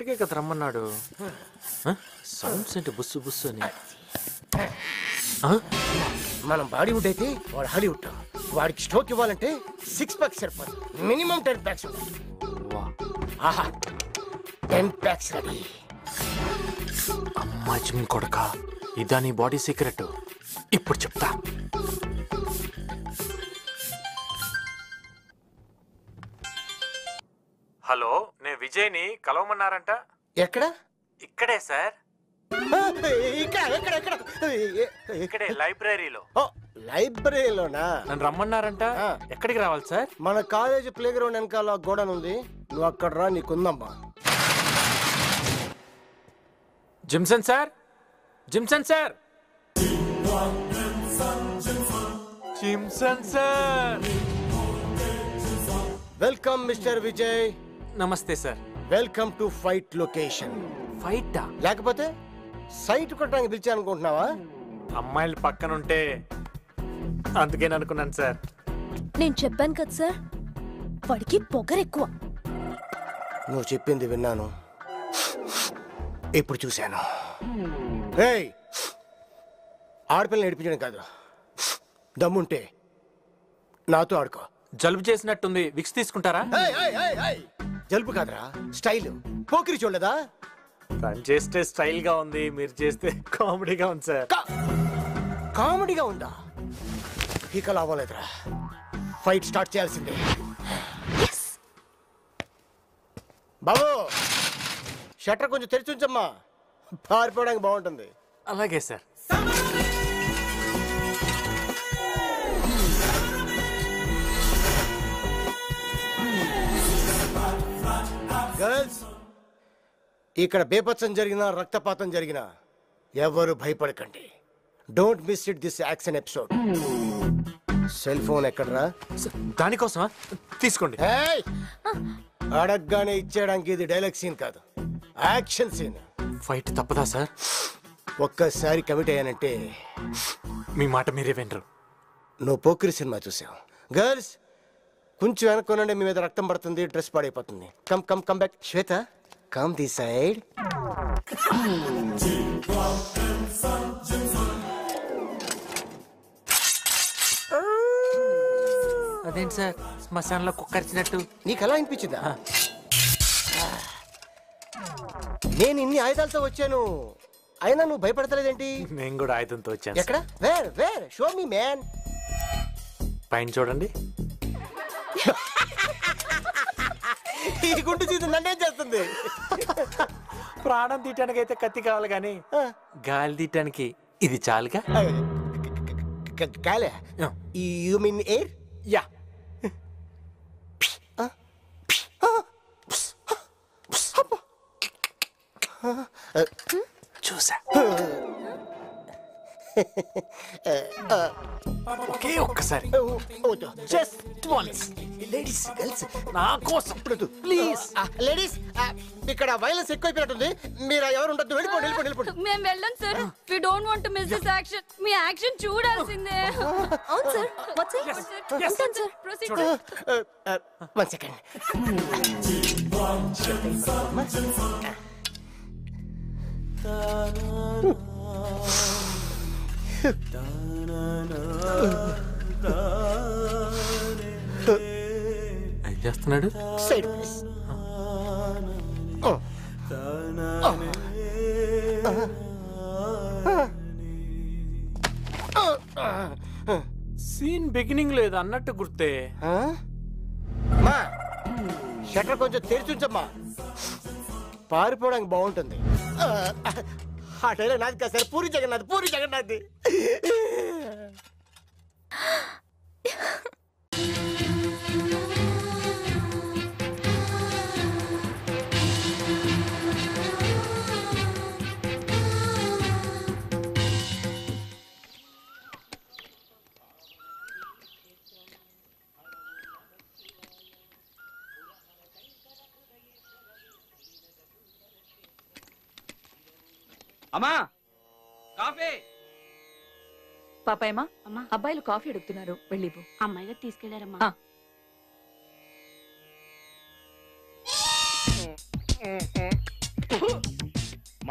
ఇక్కడికే కదా రమ్మన్నాడు సౌండ్స్ ఏంటి బుస్సు బుస్సు అని ఆ? మనం బాడీవుడ్ అయితే వాడు హాలీవుడ్ వాడికి స్ట్రోక్ ఇవ్వాలంటే సిక్స్ ప్యాక్స్ సరిపోదు మినిమం టెన్ ప్యాక్స్ వా ఆహా టెన్ ప్యాక్స్ రెడీ అమ్మా జిమ్ కొడక ఇదా నీ బాడీ సీక్రెట్ ఇప్పుడు చెప్తా హలో నేను విజయ్ని కలవమన్నారంట ఎక్కడ ఇక్కడే సార్ ఆ, ఇక్కడ ఎక్కడ ఎక్కడ ఇక్కడే లైబ్రరీలో ఓ లైబ్రరీలోనా నన్ను రమ్మన్నారంట ఆ. ఎక్కడికి రావాలి సార్ మన కాలేజ్ ప్లే గ్రౌండ్ వెనకాల గోడన్ ఉంది నువ్వు అక్కడ రా నీకుందమ్మా Jimson sir Jimson sir Jimson sir welcome mister Vijay నమస్తే sir welcome to fight location ఫైటా లేకపోతే సైట్ కొట్టడానికి పిలిచాను అనుకుంటున్నావా అమ్మాయిలు పక్కన ఉంటే అందుకే అనుకున్నాను సార్ నేను చెప్పాను కదా సార్ వాడికి పొగరెక్కువ నువ్వు చెప్పింది విన్నాను ఇప్పుడు చూశాను ఏయ్ ఆడపిల్లని నడిపించడం కాదు దమ్ముంటే నాతో ఆడుకో జలుబు చేసినట్టుంది విక్స్ తీసుకుంటారా ఏయ్, ఏయ్, ఏయ్, ఏయ్. జలుబు కాదురా స్టైల్ పోకిరి చూడదా తను చేస్తే స్టైల్ గా ఉంది మీరు చేస్తే కామెడీగా ఉంది సార్ కా- కామెడీగా ఉందా ఇక లాభం లేదురా ఫైట్ స్టార్ట్ చేయాల్సిందే బాబు షట్టర్ కొంచెం తెరిచి ఉంచమ్మా పారిపోవడానికి బాగుంటుంది అలాగే సార్ గర్ల్స్ ఇక్కడ బేపత్సం జరిగినా రక్తపాతం జరిగినా ఎవరు భయపడకండి don't miss it this action episode cell phone ఎక్కడరా సార్, దానికోసమా తీసుకోండి ఏయ్! అడగ్గానే ఇచ్చేయడానికి ఇది డైలాగ్ సీన్ కాదు యాక్షన్ సీన్ ఫైట్ తప్పదా సార్ ఒక్కసారి కమిట్ అయ్యానంటే మీ మాట మీరే వినరు నువ్వు పోకిరి సినిమా చూసావు గర్ల్స్ కొంచెం వెనక్కునండి మీ మీద రక్తం పడుతుంది డ్రెస్ పాడైపోతుంది come come come back Shweta come the side అదేంటి సార్ శ్మశానంలో కుక్కరిచినట్టు నీకు ఎలా అనిపించిందా నేను ఇన్ని ఆయుధాలతో వచ్చాను అయినా నువ్వు భయపడతలేదేంటి నేను కూడా ఆయుధంతో వచ్చాను ఎక్కడ where where show me man పైన చూడండి ఈ గుండు చీత నన్నేం చేస్తుంది ప్రాణం తీయటానికి అయితే కత్తి కావాలి కానీ గాలి తీయటానికి ఇది చాలుగా కాలే yeah. You mean air yeah చూసా ఒకే ఒక్కసారి జస్ట్ వన్స్ లేడీస్ గర్ల్స్ నా కోసం ప్లీజ్ లేడీస్ ఇక్కడ వైలెన్స్ ఎక్కువైపోయినట్టుంది మీరు ఎవరు ఉండొద్దు వెళ్ళిపోండి వెళ్ళిపోండి వెళ్ళిపోండి మేము వెళ్ళం sir we don't want to miss this action మీ యాక్షన్ చూడాల్సిందే అవును సార్ వచ్చే ఉంటాను సార్ ప్రొసీడ్ వన్ సెకండ్ ఏం చేస్తున్నాడు సైడ్ ప్లీజ్ సీన్ బిగినింగ్ లేదు అన్నట్టు గుర్తే మా షట్టర్ కొంచెం తెరిచి ఉంచమ్మా పారిపోవడానికి బాగుంటుంది ఆ, ఆ డైలాగ్ నాది కాదు సార్ పూరి జగన్నాథ్ పూరి జగన్నాథ్ అమ్మా కాఫీ పాపాయమ్మా అమ్మా అబ్బాయిలు కాఫీ అడుగుతున్నారు వెళ్ళిపో అమ్మాయి గారు తీసుకెళ్లారమ్మా ఆ.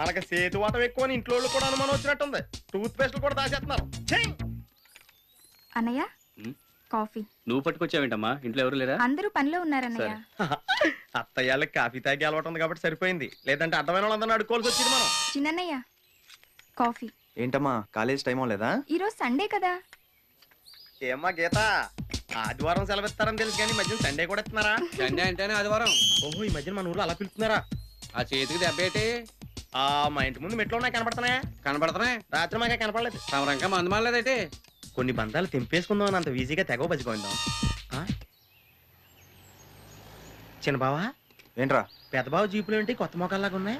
మనకి సేతు వాటం ఎక్కువ అని ఇంట్లో వాళ్ళు కూడా అనుమానం వచ్చినట్టుంది టూత్ పేస్ట్ కూడా దాచేస్తున్నారు ఛీ! అన్నయ్య ఉమ్. కాఫీ నువ్వు పట్టుకొచ్చావేంటమ్మా ఇంట్లో ఎవరు లేరా అందరూ పనిలో ఉన్నారన్నయ్య అత్తయ్యాళ్ళకి కాఫీ తాగి అలవాటు ఉంది కాబట్టి సరిపోయింది లేదంటే అర్థమైన వాళ్ళందరినీ అడుక్కోవాల్సి వచ్చింది మనం చిన్నన్నయ్య కాఫీ ఏంటమ్మా కాలేజ్ టైం అవ్వలేదా ఈరోజు సండే కదా ఏమ్మా గీత ఆదివారం సెలవిస్తారని తెలుసు కానీ ఈ మధ్యన సండే కూడా ఇస్తున్నారా సండే అంటేనే ఆదివారం ఓహో ఈ మధ్యన మన ఊర్లో అలా పిలుస్తున్నారా ఆ చేతికి దెబ్బేటి ఆ మా ఇంటి ముందు మెట్లు ఉన్నాయి కనపడుతున్నాయా కనపడుతున్నాయి రాత్రి మాకే కనపడలేదు తమరంకా మందు మాలేదైతే కొన్ని బంధాలు తెంపేసుకుందాం అని అంత ఈజీగా తెగవ బతిపోయిందాం ఆ? చిన్న బావా ఏంట్రా పెద్ద బావ జీపులు ఏంటి కొత్త మొక్కల్లాగా ఉన్నాయి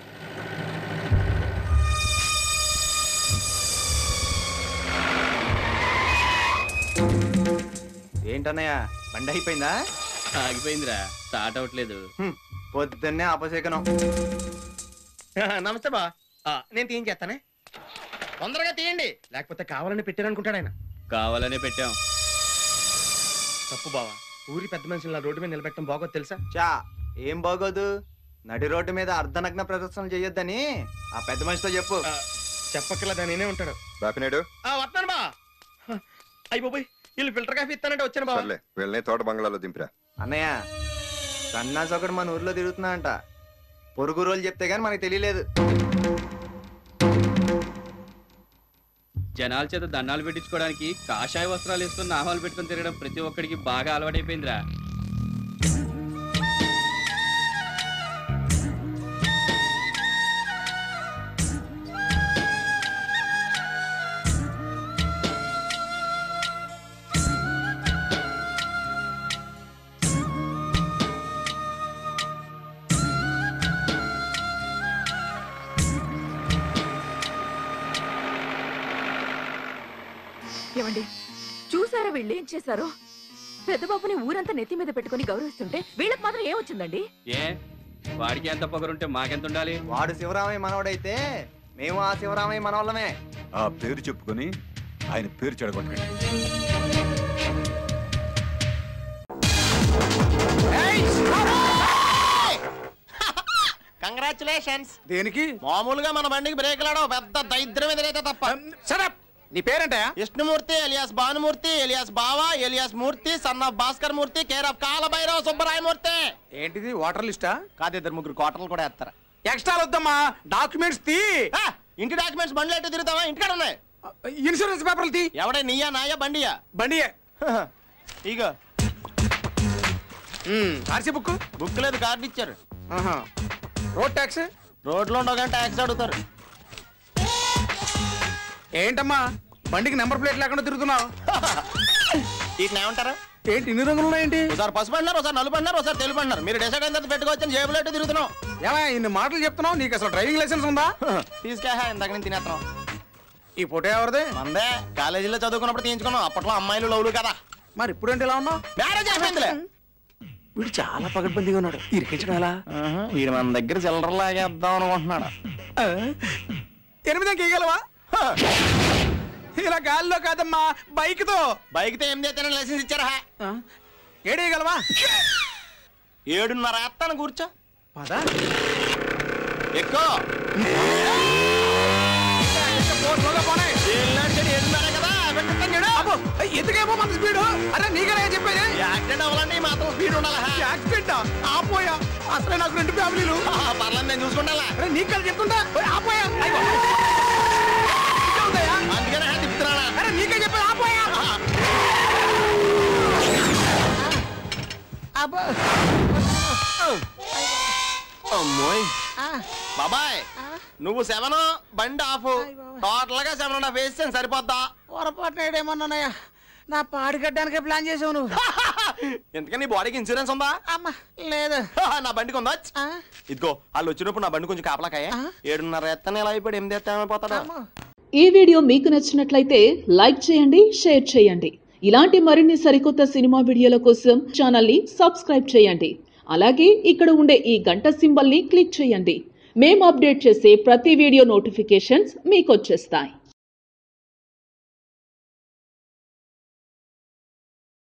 ఏంటన్నయ్య బండి అయిపోయిందా ఆగిపోయిందిరా స్టార్ట్ అవ్వట్లేదు హ్మ్, పొద్దున్నే అపశేకనం నమస్తే బా ఆ, నేను తీయించేస్తానే తొందరగా తీయండి లేకపోతే కావాలని పెట్టారనుకుంటాడు ఆయన కావాలనే పెట్టాం తప్పు బావా ఊరి పెద్ద మనుషులు రోడ్డు మీద నిలబెట్టడం బాగోదు తెలుసా చా ఏం బాగోదు నడి రోడ్డు మీద అర్ధనగ్న ప్రదర్శనలు చేయొద్దని ఆ పెద్ద మనిషితో చెప్పు ఆ, చెప్పక్కర్లేదా నేనే ఉంటాడు బాపినాడు ఆ, వస్తాను బా అయిపోయి వీళ్ళు ఫిల్టర్ కాఫీ ఇస్తానంటే వచ్చాను బావా సర్లే వీళ్ళని తోట బంగ్లాలో దింపిరా అన్నయ్య సన్నాసి ఒకడు మన ఊర్లో తిరుగుతున్నా అంట పొరుగు రోజులు చెప్తే గానీ మనకి తెలియలేదు జనాల చేత దండాలు పెట్టించుకోవడానికి కాషాయ వస్త్రాలు వేసుకుని నామాలు పెట్టుకుని తిరగడం ప్రతి ఒక్కడికి బాగా అలవాటైపోయిందిరా ఏమండి చూసారా వీళ్ళు ఏం చేశారో పెద్ద బాబుని ఊరంతా నెత్తి మీద పెట్టుకుని గౌరవిస్తుంటే వీళ్ళకి మాత్రం ఏం వచ్చిందండి ఏ వాడికి ఎంత పొగరుంటే మాకెంత ఉండాలి వాడు శివరామయ్య మనవడైతే మేము ఆ శివరామయ్య మనవాళ్ళమే ఆ పేరు చెప్పుకొని ఆయన పేరు చెడగొట్టండి కంగ్రాచులేషన్స్ దేనికి మామూలుగా మన బండికి బ్రేక్ లాడో పెద్ద దరిద్రం ఎదురైతే తప్ప సడప్ నీ పేరేంటయా విష్ణుమూర్తి ఎలియాస్ భానుమూర్తి ఎలియాస్ బావా alias Murthy son of Bhaskar Murthy care of Kalabhairava Subbarayamurthy ఏంటిది వాటర్ లిస్టా కాదు ఇద్దరు ముగ్గురు కోటలు కూడా వేస్తారు ఎక్స్ట్రా వద్దమ్మా డాక్యుమెంట్స్ తీ ఆ, ఇంటి డాక్యుమెంట్స్ బండ్లు ఎట్టు తిరుగుతావా ఇంటికాడ ఉన్నాయి ఇన్సూరెన్స్ పేపర్లు తీ ఎవడే నీయా నాయా బండియా బండియే ఇగో ఆర్సీ బుక్ బుక్ లేదు కార్డు ఇచ్చారు రోడ్ ట్యాక్స్ రోడ్లో ఉండవు కానీ ట్యాక్స్ అడుగుతారు ఏంటమ్మా బండికి నెంబర్ ప్లేట్ లేకుండా తిరుగుతున్నావు వీటిని ఏమంటారు ఏంటి ఇన్ని రంగులు ఉన్నాయేంటి ఒకసారి పసుపు అంటున్నారు ఒకసారి నలుపు అంటున్నారు ఒకసారి తెలుపు అంటున్నారు మీరు డిసైడ్ అయిన తర్వాత పెట్టుకోవచ్చని జేబులో ఎట్టు తిరుగుతున్నాం ఏమయ్య ఇన్ని మాటలు చెప్తున్నావు నీకు అసలు డ్రైవింగ్ లైసెన్స్ ఉందా తీసుకే ఇందాక నేను తినేస్తున్నాం ఈ ఫోటో ఎవరిది మందే కాలేజీలో చదువుకున్నప్పుడు తీయించుకున్నాం అప్పట్లో అమ్మాయిలు లవ్లు కదా మరి ఇప్పుడేంటి ఇలా ఉన్నావు మ్యారేజ్ అయిపోయిందిలే వీడు చాలా పగడ్బందీగా ఉన్నాడు ఇరికించడం ఎలా వీడు మన దగ్గర చిల్లర లాగేద్దాం అనుకుంటున్నాడు ఎనిమిది గీయగలవా ఇలా గాలిలో కాదమ్మా బైక్ తో బైక్ తో ఏం చేస్తానని లైసెన్స్ ఇచ్చారా ఏడేయగలవా ఏడున్నర ఎత్తాను కూర్చో పదా ఎక్కువ ఏడున్నర కదా పెట్టేస్తాను చూడు. ఎందుకేమో మన స్పీడ్ అరే నీకనే చెప్పేది యాక్సిడెంట్ అవ్వాలంటే ఈ మాత్రం స్పీడ్ ఉండాలా యాక్సిడెంట్ ఆపోయా అసలే నాకు రెండు ఫ్యామిలీలు ఆ, పర్లేదు నేను చూసుకుంటా అరే నీకు కలిసి చెప్తుంటా ఓయ్, ఆపోయా అయ్యో. ఇంకా ఉందయ్యా? అందుకనే హ్యాండ్ తిప్పుతున్నాడా అరే నీకే చెప్పేది ఆపోయా అమ్మోయ్ బాబాయ్ నువ్వు సెవెన్ బండి ఆఫ్ టోటల్ గా సెవెన్ అండ్ హాఫ్ వేస్తే సరిపోద్దా పొరపాటున ఏడేమన్నానయ్యా నా పాడి కట్టడానికే ప్లాన్ చేసావు నువ్వు ఎందుకని నీ బాడీకి ఇన్సూరెన్స్ ఉందా అమ్మా లేదు నా బండికి ఉందా ఇదిగో వాళ్ళు వచ్చినప్పుడు నా బండి కొంచెం కాపలాకాయ ఏడున్నర ఎత్తనే ఎలా అయిపోయాడు ఎనిమిది ఎత్తామైపోతాడా ఈ వీడియో మీకు నచ్చినట్లయితే లైక్ చేయండి షేర్ చేయండి ఇలాంటి మరిన్ని సరికొత్త సినిమా వీడియోల కోసం ఛానల్ని సబ్స్క్రైబ్ చేయండి అలాగే ఇక్కడ ఉండే ఈ గంట సింబల్ని క్లిక్ చేయండి మేము అప్డేట్ చేసే ప్రతి వీడియో నోటిఫికేషన్స్ మీకు వచ్చేస్తాయి